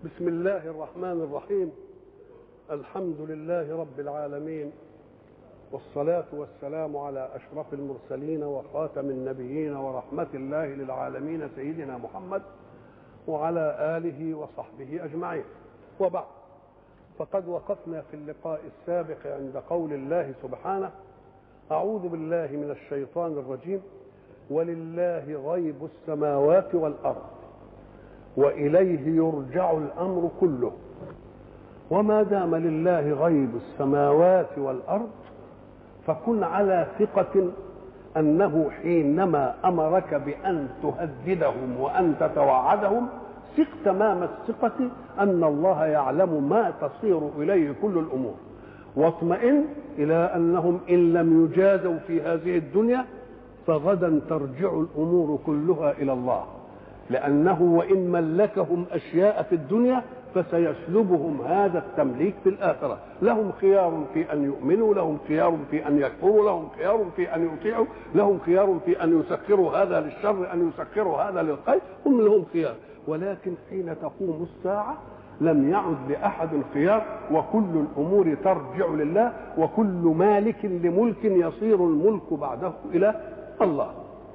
بسم الله الرحمن الرحيم الحمد لله رب العالمين والصلاة والسلام على أشرف المرسلين وخاتم النبيين ورحمة الله للعالمين سيدنا محمد وعلى آله وصحبه أجمعين وبعد فقد وقفنا في اللقاء السابق عند قول الله سبحانه أعوذ بالله من الشيطان الرجيم ولله غيب السماوات والأرض واليه يرجع الامر كله وما دام لله غيب السماوات والارض فكن على ثقه انه حينما امرك بان تهددهم وان تتوعدهم ثق تمام الثقه ان الله يعلم ما تصير اليه كل الامور واطمئن الى انهم ان لم يجازوا في هذه الدنيا فغدا ترجع الامور كلها الى الله لأنه وإن ملكهم أشياء في الدنيا فسيسلبهم هذا التمليك في الآخرة لهم خيار في أن يؤمنوا لهم خيار في أن يكفروا لهم خيار في أن يطيعوا لهم خيار في أن يسخروا هذا للشر أن يسخروا هذا للخير هم لهم خيار ولكن حين تقوم الساعة لم يعد لأحد خيار وكل الأمور ترجع لله وكل مالك لملك يصير الملك بعده إلى الله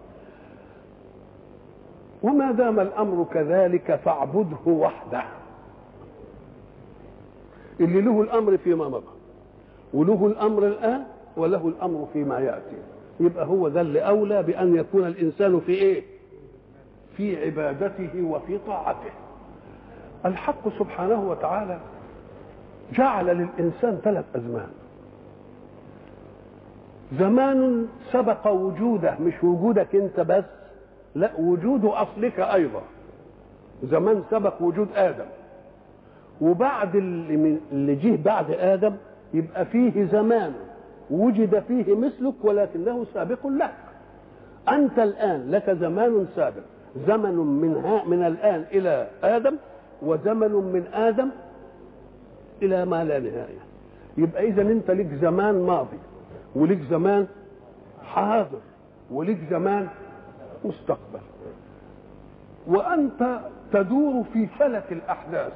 وما دام الامر كذلك فاعبده وحده اللي له الامر فيما مضى وله الامر الان وله الامر فيما ياتي يبقى هو ذا اللي اولى بان يكون الانسان في ايه في عبادته وفي طاعته الحق سبحانه وتعالى جعل للانسان ثلاث ازمان زمان سبق وجوده مش وجودك انت بس لا وجود اصلك ايضا زمان سبق وجود ادم وبعد اللي, من اللي جه بعد ادم يبقى فيه زمان وجد فيه مثلك ولكنه سابق لك انت الان لك زمان سابق زمن من ها من الان الى ادم وزمن من ادم الى ما لا نهايه يبقى اذا انت لك زمان ماضي ولك زمان حاضر ولك زمان مستقبل وانت تدور في فلك الاحداث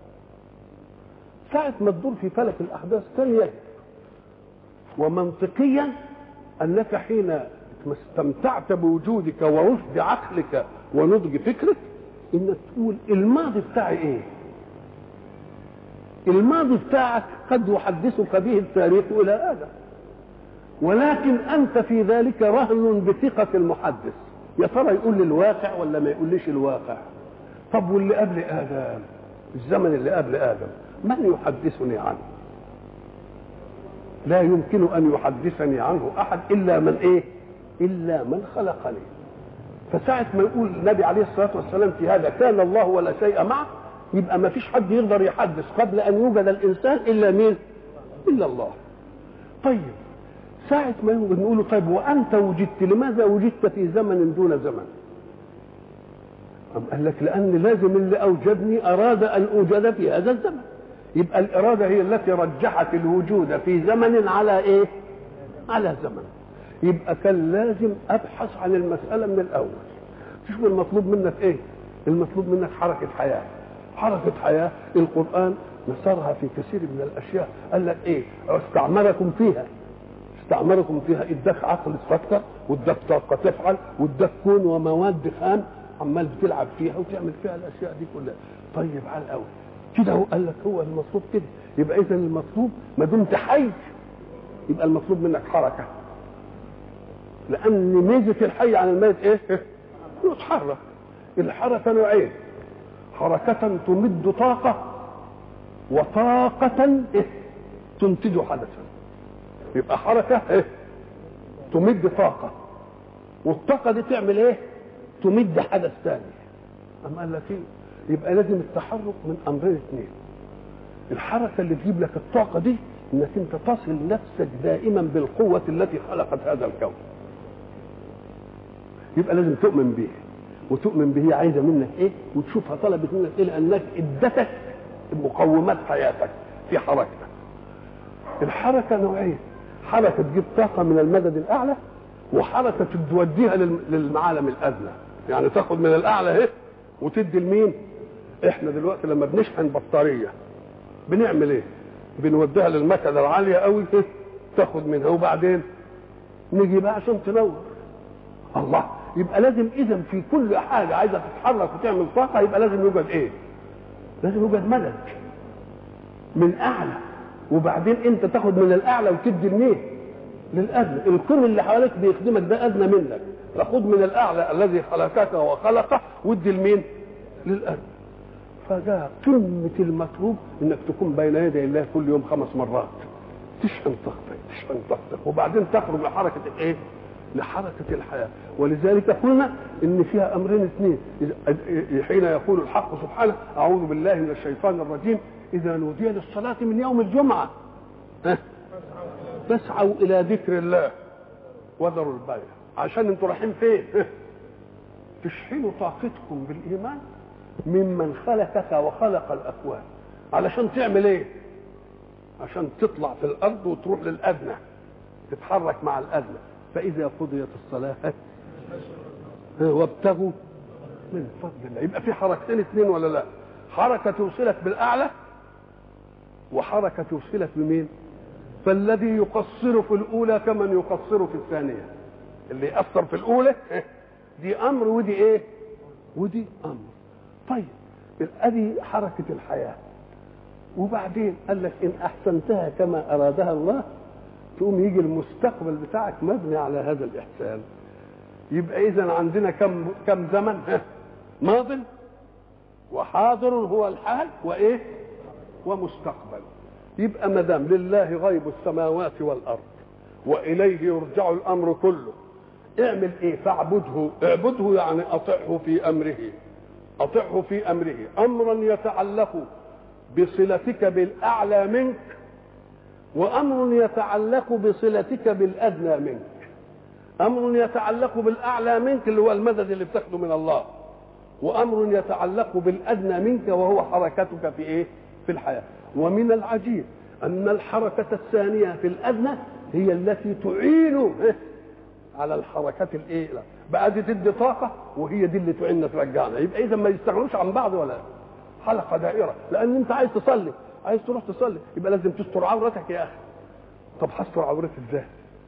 ساعة ما تدور في فلك الاحداث كان يجب ومنطقيا انك حين استمتعت بوجودك ورشد عقلك ونضج فكرك انك تقول الماضي بتاعي ايه الماضي بتاعك قد يحدثك به التاريخ الى ادم ولكن انت في ذلك رهن بثقه المحدث يا ترى يقول لي الواقع ولا ما يقوليش الواقع طب واللي قبل ادم الزمن اللي قبل ادم من يحدثني عنه لا يمكن ان يحدثني عنه احد الا من ايه الا من خلقني فساعة ما يقول النبي عليه الصلاة والسلام في هذا كان الله ولا شيء معه يبقى ما فيش حد يقدر يحدث قبل أن يوجد الإنسان إلا مين؟ إلا الله. طيب ساعة ما بنقول طيب وأنت وجدت لماذا وجدت في زمن دون زمن أم قال لك لأن لازم اللي أوجدني أراد أن أوجد في هذا الزمن يبقى الإرادة هي التي رجحت الوجود في زمن على إيه على زمن يبقى كان لازم أبحث عن المسألة من الأول شوف المطلوب منك إيه المطلوب منك حركة حياة حركة حياة القرآن نصرها في كثير من الأشياء قال لك إيه استعمركم فيها استعمركم فيها اداك عقل تفكر واداك طاقه تفعل واداك كون ومواد خام عمال بتلعب فيها وتعمل فيها الاشياء دي كلها طيب على الاول كده هو قال لك هو المطلوب كده يبقى اذا المطلوب ما دمت حي يبقى المطلوب منك حركه لان ميزه الحي عن الميت ايه؟ يتحرك الحركه نوعين حركه تمد طاقه وطاقه إيه؟ تنتج حدثا يبقى حركه ايه تمد طاقه والطاقه دي تعمل ايه تمد حدث ثاني اما قال لك ايه يبقى لازم التحرك من امرين اثنين الحركه اللي تجيب لك الطاقه دي انك انت تصل نفسك دائما بالقوه التي خلقت هذا الكون يبقى لازم تؤمن به وتؤمن به عايزه منك ايه وتشوفها طلبت منك ايه لانك ادتك مقومات حياتك في حركتك الحركه نوعين حركه تجيب طاقه من المدد الاعلى وحركه توديها للمعالم الادنى يعني تاخد من الاعلى اهي وتدي لمين احنا دلوقتي لما بنشحن بطاريه بنعمل ايه بنوديها للمكنه العاليه قوي تاخد منها وبعدين نيجي بقى عشان تنور الله يبقى لازم اذا في كل حاجه عايزه تتحرك وتعمل طاقه يبقى لازم يوجد ايه لازم يوجد مدد من اعلى وبعدين انت تاخد من الاعلى وتدي لمين للادنى الكون اللي حواليك بيخدمك ده ادنى منك فخذ من الاعلى الذي خلقك وخلقه وادي لمين للادنى فده قمه المطلوب انك تكون بين يدي الله كل يوم خمس مرات تشحن طاقتك تشحن طاقتك وبعدين تخرج لحركه الايه لحركة الحياة ولذلك قلنا إن فيها أمرين اثنين حين يقول الحق سبحانه أعوذ بالله من الشيطان الرجيم إذا نودي للصلاة من يوم الجمعة فاسعوا إلى ذكر الله وذروا البيع عشان انتوا رايحين فين تشحنوا طاقتكم بالإيمان ممن خلقك وخلق الأكوان علشان تعمل إيه عشان تطلع في الأرض وتروح للأدنى تتحرك مع الأدنى فإذا قضيت الصلاة وابتغوا من فضل الله يبقى في حركتين اثنين ولا لا حركة توصلك بالأعلى وحركة توصلك بمين فالذي يقصر في الأولى كمن يقصر في الثانية اللي يأثر في الأولى دي أمر ودي إيه ودي أمر طيب ادي حركة الحياة وبعدين قال لك إن أحسنتها كما أرادها الله تقوم يجي المستقبل بتاعك مبني على هذا الاحسان يبقى اذا عندنا كم كم زمن ماض وحاضر هو الحال وايه ومستقبل يبقى ما دام لله غيب السماوات والارض واليه يرجع الامر كله اعمل ايه فاعبده اعبده يعني اطعه في امره اطعه في امره امرا يتعلق بصلتك بالاعلى منك وامر يتعلق بصلتك بالادنى منك امر يتعلق بالاعلى منك اللي هو المدد اللي بتاخده من الله وامر يتعلق بالادنى منك وهو حركتك في ايه في الحياه ومن العجيب ان الحركه الثانيه في الادنى هي التي تعين على الحركات الايه بقى دي تدي طاقه وهي دي اللي تعيننا ترجعنا يبقى اذا ما يستغنوش عن بعض ولا حلقه دائره لان انت عايز تصلي عايز تروح تصلي يبقى لازم تستر عورتك يا اخي طب هستر عورتي ازاي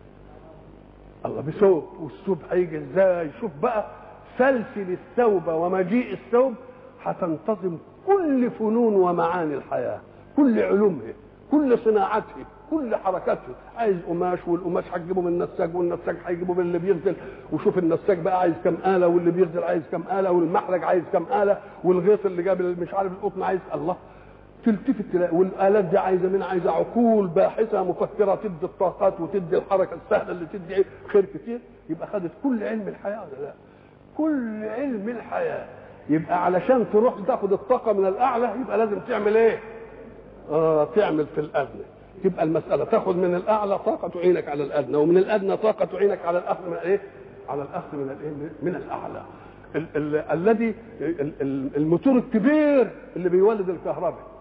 الله بثوب والثوب هيجي ازاي شوف بقى سلسل الثوب ومجيء الثوب هتنتظم كل فنون ومعاني الحياه كل علومها كل صناعتها كل حركاتها عايز قماش والقماش هتجيبه من النساج والنساج هيجيبه من اللي بيغزل وشوف النساج بقى عايز كام آلة واللي بيغزل عايز كام آلة والمحرج عايز كام آلة والغيط اللي جاب مش عارف القطن عايز الله تلتفت تلاقي والالات دي عايزه مين عايزه عقول باحثه مفكره تدي الطاقات وتدي الحركه السهله اللي تدي ايه خير كتير يبقى خدت كل علم الحياه ولا لا كل علم الحياه يبقى علشان تروح تاخد الطاقه من الاعلى يبقى لازم تعمل ايه اه تعمل في الادنى تبقى المساله تاخد من الاعلى طاقه تعينك على الادنى ومن الادنى طاقه تعينك على الاخذ من ايه على الاخذ من الايه من الاعلى الذي الموتور الكبير اللي بيولد الكهرباء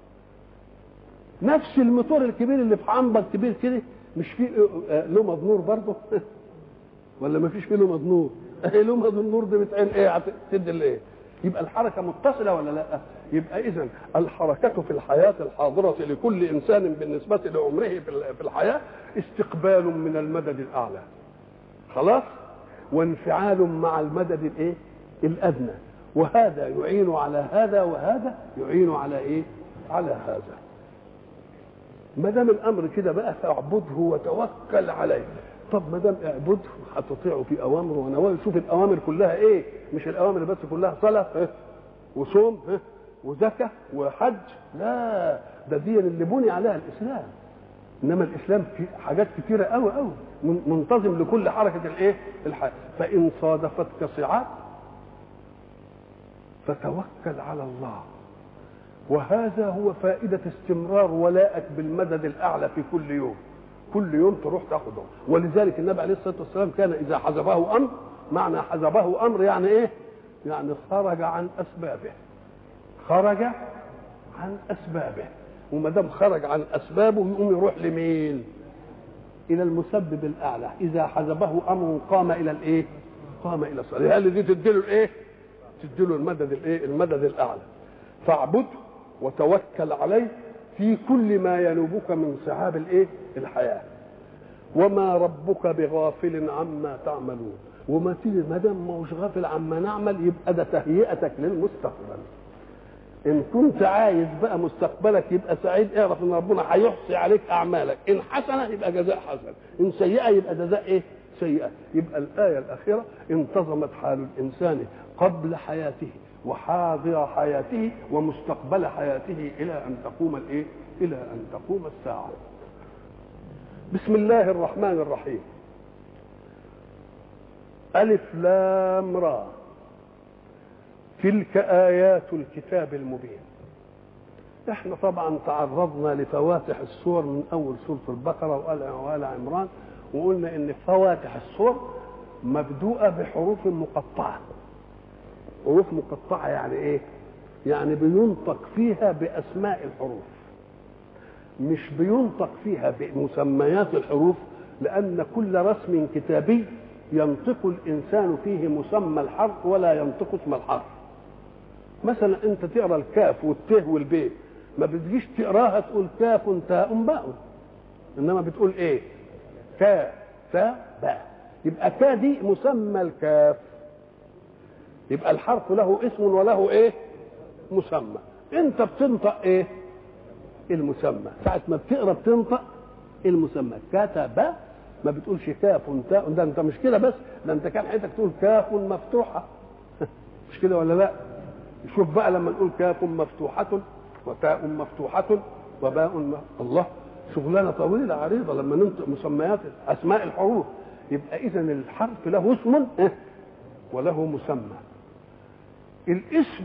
نفس الموتور الكبير اللي في عنبر كبير كده مش فيه له مضنور برضه ولا ما فيش فيه له مضنور ايه له مضنور دي بتعين ايه تدي الايه يبقى الحركه متصله ولا لا يبقى اذا الحركه في الحياه الحاضره لكل انسان بالنسبه لعمره في الحياه استقبال من المدد الاعلى خلاص وانفعال مع المدد الايه الادنى وهذا يعين على هذا وهذا يعين على ايه على هذا ما دام الامر كده بقى فاعبده وتوكل عليه طب ما دام اعبده هتطيعه في اوامره ونواهيه شوف الاوامر كلها ايه مش الاوامر بس كلها صلاه وصوم وزكاه وحج لا ده دي اللي بني عليها الاسلام انما الاسلام في حاجات كتيره قوي قوي منتظم لكل حركه الايه الحياه فان صادفتك صعاب فتوكل على الله وهذا هو فائدة استمرار ولائك بالمدد الأعلى في كل يوم كل يوم تروح تاخده ولذلك النبي عليه الصلاة والسلام كان إذا حزبه أمر معنى حزبه أمر يعني إيه يعني خرج عن أسبابه خرج عن أسبابه وما دام خرج عن أسبابه يقوم يروح لمين إلى المسبب الأعلى إذا حزبه أمر قام إلى الإيه قام إلى الصلاة هل دي تديله الإيه تديله المدد الإيه المدد الأعلى فاعبده وتوكل عليه في كل ما ينوبك من صعاب الايه الحياه وما ربك بغافل عما تعملون وما تيجي ما دام ما هوش غافل عما نعمل يبقى ده تهيئتك للمستقبل ان كنت عايز بقى مستقبلك يبقى سعيد اعرف ان ربنا هيحصي عليك اعمالك ان حسنه يبقى جزاء حسن ان سيئه يبقى جزاء ايه سيئه يبقى الايه الاخيره انتظمت حال الانسان قبل حياته وحاضر حياته ومستقبل حياته الى ان تقوم الايه الى ان تقوم الساعه بسم الله الرحمن الرحيم ألف لام را تلك آيات الكتاب المبين احنا طبعا تعرضنا لفواتح السور من أول سورة البقرة وآل عمران وقلنا إن فواتح السور مبدوءة بحروف مقطعة حروف مقطعة يعني إيه؟ يعني بينطق فيها بأسماء الحروف مش بينطق فيها بمسميات الحروف لأن كل رسم كتابي ينطق الإنسان فيه مسمى الحرف ولا ينطق اسم الحرف مثلا أنت تقرأ الكاف والته والبي ما بتجيش تقراها تقول كاف تاء باء إنما بتقول إيه كا تاء باء يبقى كا دي مسمى الكاف يبقى الحرف له اسم وله ايه مسمى انت بتنطق ايه المسمى ساعة ما بتقرا بتنطق المسمى كتب ما بتقولش كاف تاء ده انت مش كده بس ده انت كان حياتك تقول كاف مفتوحة مش كده ولا لا شوف بقى لما نقول كاف مفتوحة وتاء مفتوحة وباء م... الله شغلانة طويلة عريضة لما ننطق مسميات أسماء الحروف يبقى إذا الحرف له اسم وله مسمى الاسم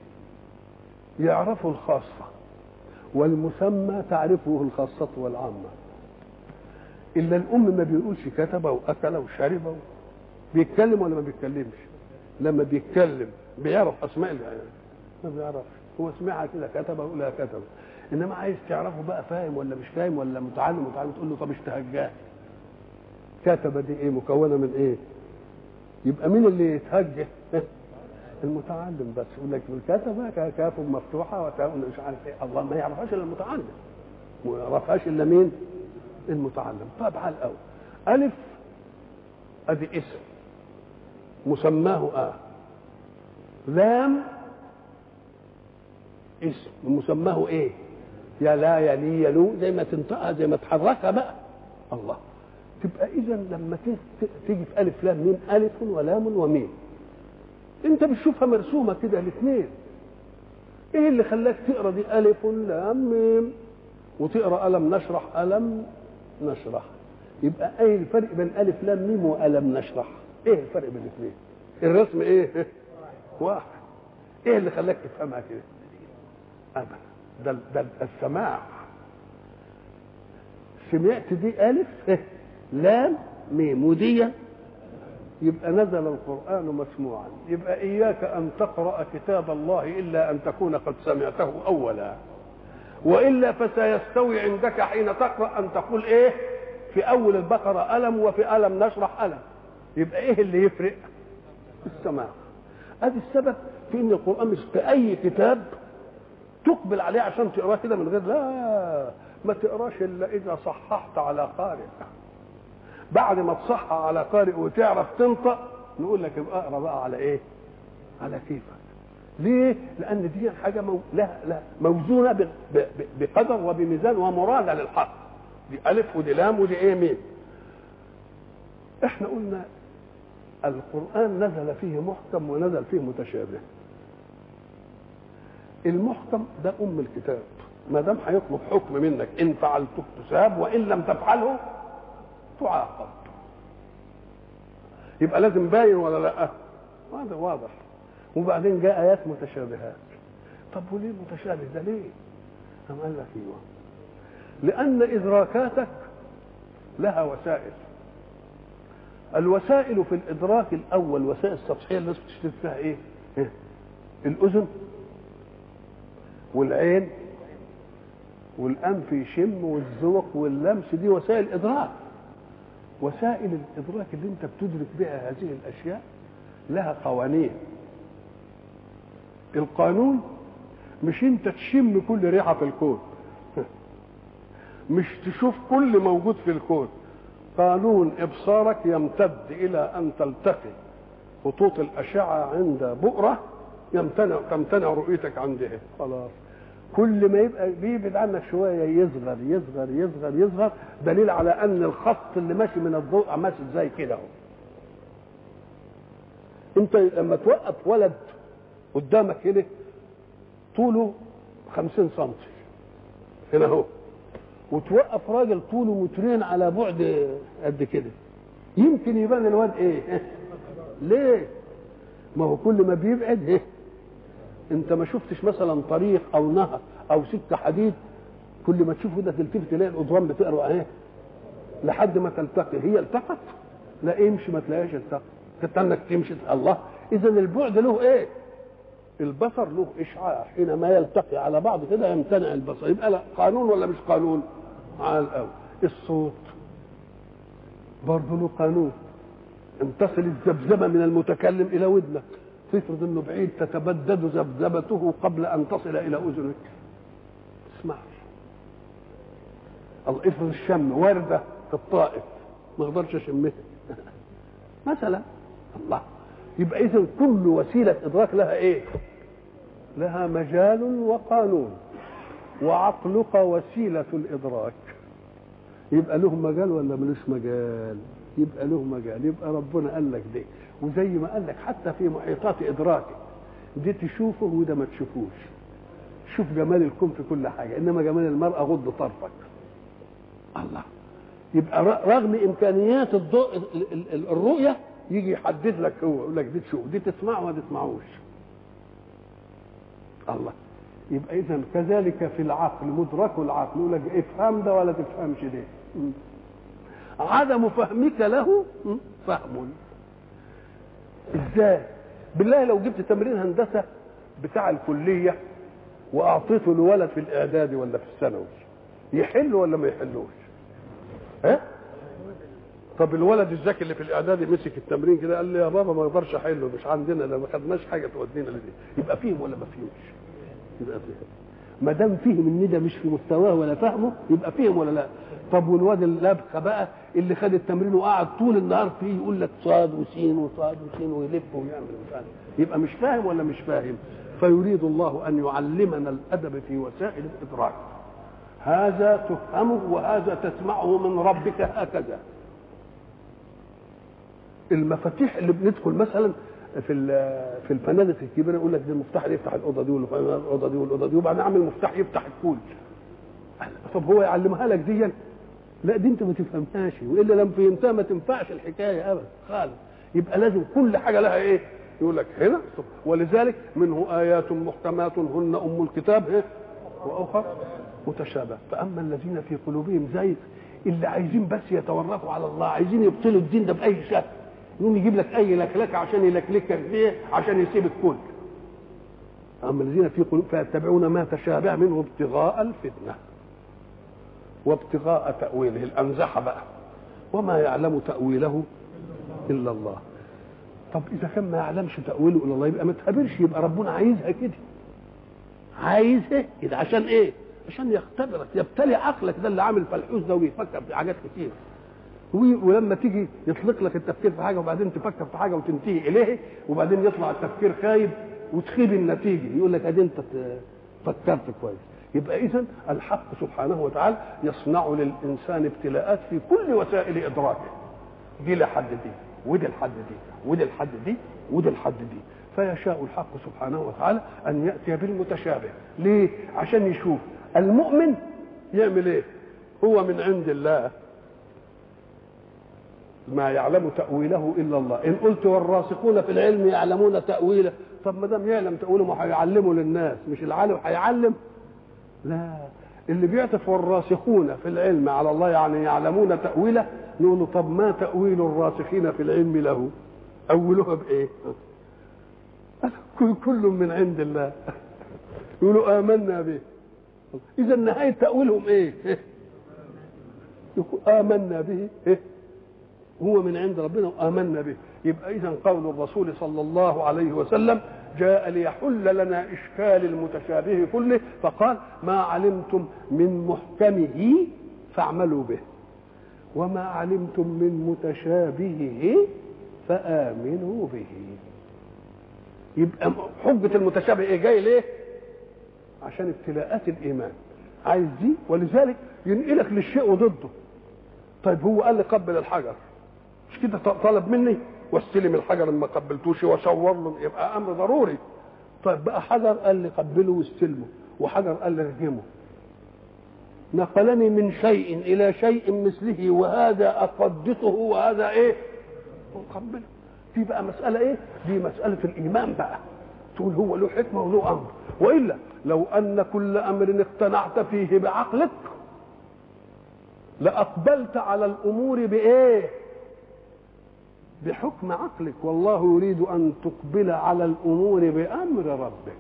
يعرفه الخاصة والمسمى تعرفه الخاصة والعامة إلا الأم ما بيقولش كتب وأكل وشرب بيتكلم ولا ما بيتكلمش لما بيتكلم بيعرف أسماء ما بيعرفش هو سمعها كده كتب ولا كتب إنما عايز تعرفه بقى فاهم ولا مش فاهم ولا متعلم متعلم تقول له طب اشتهجاه كتب دي ايه مكونه من ايه يبقى مين اللي يتهجه المتعلم بس يقول لك الكتبه كاف مفتوحه وتاء مش عارف ايه الله ما يعرفهاش الا المتعلم ما يعرفهاش الا مين المتعلم طب على الاول الف ادي اسم مسماه اه لام اسم مسماه ايه يا لا يلي يلو زي ما تنطقها زي ما تحركها بقى الله تبقى اذا لما تيجي في الف لام ميم الف ولام وميم انت بتشوفها مرسومه كده الاثنين ايه اللي خلاك تقرا دي الف لام ميم وتقرا الم نشرح الم نشرح يبقى ايه الفرق بين الف لام ميم والم نشرح ايه الفرق بين الاثنين الرسم ايه واحد ايه اللي خلاك تفهمها كده ابدا ده, ده السماع سمعت دي الف لام ميم ودي يبقى نزل القرآن مسموعا يبقى إياك أن تقرأ كتاب الله إلا أن تكون قد سمعته أولا وإلا فسيستوي عندك حين تقرأ أن تقول إيه في أول البقرة ألم وفي ألم نشرح ألم يبقى إيه اللي يفرق السماع ادي السبب في ان القران مش في اي كتاب تقبل عليه عشان تقراه كده من غير لا ما تقراش الا اذا صححت على قارئ بعد ما تصحح على قارئ وتعرف تنطق نقول لك ابقى اقرا بقى على ايه على كيفك ليه لان دي حاجه مو... لا لا موزونه ب... ب... بقدر وبميزان ومراده للحق دي الف ودي لام ودي ايه ميم احنا قلنا القرآن نزل فيه محكم ونزل فيه متشابه المحكم ده أم الكتاب ما دام هيطلب حكم منك إن فعلته تساب وإن لم تفعله تعاقب يبقى لازم باين ولا لا هذا واضح وبعدين جاء آيات متشابهات طب وليه متشابه ده ليه؟ أم قال لك ايوه لأن إدراكاتك لها وسائل الوسائل في الادراك الاول وسائل السطحيه الناس بتشترك فيها ايه؟ إيه؟ الاذن والعين والانف يشم والذوق واللمس دي وسائل ادراك وسائل الادراك اللي انت بتدرك بها هذه الاشياء لها قوانين القانون مش انت تشم كل ريحه في الكون مش تشوف كل موجود في الكون قانون ابصارك يمتد الى ان تلتقي خطوط الاشعه عند بؤره يمتنع تمتنع رؤيتك عندها خلاص كل ما يبقى بيبعد عنك شويه يصغر يصغر يصغر يصغر دليل على ان الخط اللي ماشي من الضوء ماشي زي كده اهو انت لما توقف ولد قدامك هنا طوله خمسين سنتي هنا اهو وتوقف راجل طوله مترين على بعد قد كده يمكن يبان الواد ايه ليه ما هو كل ما بيبعد ايه انت ما شفتش مثلا طريق او نهر او سكه حديد كل ما تشوفه ده تلتفت تلاقي القضبان بتقرا اهي لحد ما تلتقي هي التقت لا امشي ما تلاقيهاش التقت كنت انك تمشي الله اذا البعد له ايه البصر له اشعاع حينما يلتقي على بعض كده يمتنع البصر يبقى لا قانون ولا مش قانون على الاول الصوت برضه له قانون ان تصل الذبذبه من المتكلم الى ودنك تفرض انه بعيد تتبدد ذبذبته قبل ان تصل الى اذنك اسمعش الله افرض الشم ورده في الطائف ما اقدرش اشمها مثلا الله يبقى اذا كل وسيله ادراك لها ايه لها مجال وقانون وعقلك وسيله الادراك يبقى له مجال ولا ملوش مجال يبقى له مجال يبقى ربنا قال لك ده وزي ما قال لك حتى في محيطات ادراكك دي تشوفه وده ما تشوفوش شوف جمال الكون في كل حاجه انما جمال المراه غض طرفك الله يبقى رغم امكانيات الضوء الرؤيه يجي يحدد لك هو يقول لك دي تشوف دي تسمع وما تسمعوش الله يبقى اذا كذلك في العقل مدرك العقل يقول لك افهم ده ولا تفهمش ده عدم فهمك له فهم ازاي بالله لو جبت تمرين هندسه بتاع الكليه واعطيته لولد في الاعدادي ولا في الثانوي يحل ولا ما يحلوش ها طب الولد الذكي اللي في الاعدادي مسك التمرين كده قال لي يا بابا ما اقدرش احله مش عندنا ده ما خدناش حاجه تودينا لدي يبقى فيهم ولا ما فيهمش يبقى فيهم ما دام فيهم ان ده مش في مستواه ولا فهمه يبقى فيهم ولا لا طب والواد اللبخه بقى اللي خد التمرين وقعد طول النهار فيه يقول لك صاد وسين وصاد وسين ويلف ويعمل مش عارف يبقى مش فاهم ولا مش فاهم فيريد الله ان يعلمنا الادب في وسائل الادراك هذا تفهمه وهذا تسمعه من ربك هكذا المفاتيح اللي بندخل مثلا في في الفنادق الكبيره يقول لك ده المفتاح اللي يفتح الاوضه دي والاوضه دي والاوضه دي وبعدين اعمل مفتاح يفتح الكل طب هو يعلمها لك دي لا دي انت ما تفهمهاش والا لم فهمتها ما تنفعش الحكايه ابدا خالص يبقى لازم كل حاجه لها ايه يقول لك هنا ولذلك منه ايات محكمات هن ام الكتاب إيه؟ واخر متشابه فاما الذين في قلوبهم زيغ اللي عايزين بس يتورطوا على الله عايزين يبطلوا الدين ده باي شكل يقوم يجيب لك اي لكلكه عشان يلكلكك فيه عشان يسيب الكل اما الذين في قلوب فيتبعون ما تشابه منه ابتغاء الفتنه وابتغاء تاويله الانزحه بقى وما يعلم تاويله الا الله طب اذا كان ما يعلمش تاويله الا الله يبقى ما تقابلش يبقى ربنا عايزها كده عايزها كده عشان ايه عشان يختبرك يبتلي عقلك ده اللي عامل فلحوس ده ويفكر في حاجات كتير ولما تيجي يطلق لك التفكير في حاجه وبعدين تفكر في حاجه وتنتهي اليه وبعدين يطلع التفكير خايب وتخيب النتيجه يقول لك ادي انت فكرت كويس يبقى اذا الحق سبحانه وتعالى يصنع للانسان ابتلاءات في كل وسائل ادراكه دي لحد دي ودي لحد دي ودي لحد دي ودي لحد دي فيشاء الحق سبحانه وتعالى ان ياتي بالمتشابه ليه عشان يشوف المؤمن يعمل ايه هو من عند الله ما يعلم تأويله إلا الله إن قلت والراسخون في العلم يعلمون تأويله طب ما دام يعلم تأويله ما هيعلمه للناس مش العالم هيعلم لا اللي بيعطف والراسخون في العلم على الله يعني يعلمون تأويله نقول له طب ما تأويل الراسخين في العلم له أولها بإيه كل من عند الله يقولوا آمنا به إذا نهاية تأويلهم إيه آمنا به إيه هو من عند ربنا وآمنا به يبقى إذا قول الرسول صلى الله عليه وسلم جاء ليحل لنا إشكال المتشابه كله فقال ما علمتم من محكمه فاعملوا به وما علمتم من متشابهه فآمنوا به يبقى حجة المتشابه ايه جاي ليه عشان ابتلاءات الإيمان عايز دي ولذلك ينقلك للشيء وضده طيب هو قال لي قبل الحجر مش كده طلب مني واستلم الحجر ما قبلتوش واشاور له يبقى امر ضروري طيب بقى حجر قال لي قبله واستلمه وحجر قال لي ارجمه نقلني من شيء الى شيء مثله وهذا اقدسه وهذا ايه اقبله دي بقى مساله ايه دي مساله الايمان بقى تقول هو له حكمه وله امر والا لو ان كل امر اقتنعت فيه بعقلك لاقبلت على الامور بايه بحكم عقلك والله يريد ان تقبل على الامور بامر ربك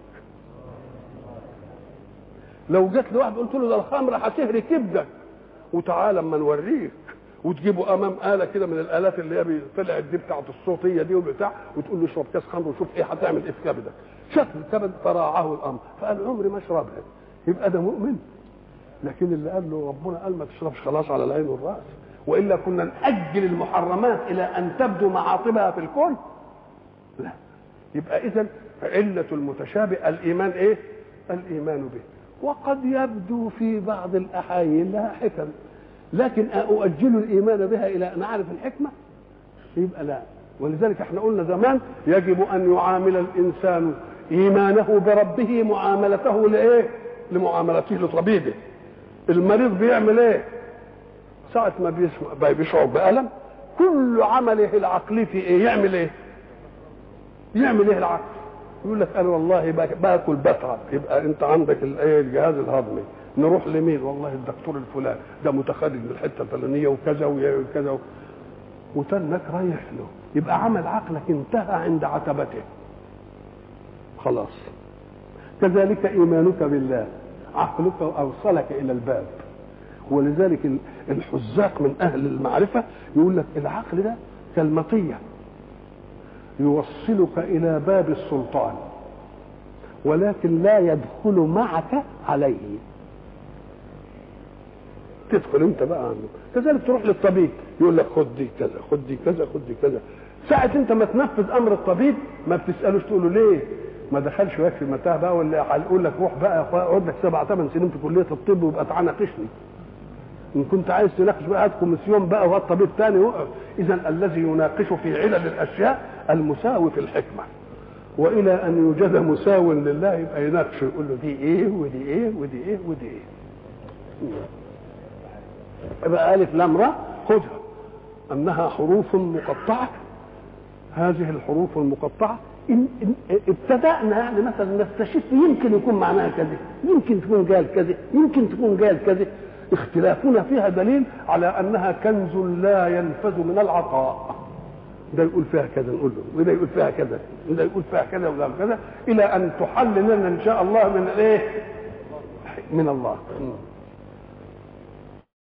لو جت لواحد قلت له ده الخمر هتهري كبدك وتعالى اما نوريك وتجيبه امام اله كده من الالات اللي هي طلعت دي بتاعت الصوتيه دي وبتاع وتقول له اشرب كاس خمر وشوف ايه هتعمل ايه في كبدك شاف الكبد فراعه الامر فقال عمري ما اشربها يبقى ده مؤمن لكن اللي قال له ربنا قال ما تشربش خلاص على العين والراس والا كنا ناجل المحرمات الى ان تبدو معاطبها في الكون لا يبقى اذا عله المتشابه الايمان ايه الايمان به وقد يبدو في بعض الاحايين لها حكم لكن اؤجل الايمان بها الى ان اعرف الحكمه يبقى لا ولذلك احنا قلنا زمان يجب ان يعامل الانسان ايمانه بربه معاملته لايه لمعاملته لطبيبه المريض بيعمل ايه ساعة ما بيسمع بيشعر بألم كل عمله العقلي في ايه يعمل ايه يعمل ايه العقل يقول لك انا والله باكل بتعب يبقى انت عندك الايه الجهاز الهضمي نروح لمين والله الدكتور الفلاني ده متخرج من الحته الفلانيه وكذا وكذا وتنك رايح له يبقى عمل عقلك انتهى عند عتبته خلاص كذلك ايمانك بالله عقلك اوصلك الى الباب ولذلك الحزاق من اهل المعرفه يقول لك العقل ده كالمطيه يوصلك الى باب السلطان ولكن لا يدخل معك عليه تدخل انت بقى عنه كذلك تروح للطبيب يقول لك خد دي كذا خد دي كذا خد دي كذا ساعة انت ما تنفذ امر الطبيب ما بتسالوش تقول له ليه ما دخلش وياك في متاهه بقى ولا هيقول لك روح بقى اقعد لك سبع ثمان سنين في كليه الطب ويبقى تعالى ناقشني ان كنت عايز تناقش بقى هات كوميسيون بقى وهات طبيب ثاني وقف اذا الذي يناقش في علل الاشياء المساوي في الحكمه والى ان يوجد مساو لله يبقى يناقشه يقول له دي ايه ودي ايه ودي ايه ودي ايه يبقى الف لام را خذها انها حروف مقطعه هذه الحروف المقطعه إن إن ابتدأنا يعني مثلا نستشف يمكن يكون معناها كذا يمكن تكون قال كذا يمكن تكون قال كذا اختلافنا فيها دليل على انها كنز لا ينفذ من العطاء ده يقول فيها كذا نقول له وده يقول فيها كذا وده يقول فيها كذا وده كذا الى ان تحل لنا ان شاء الله من الايه من الله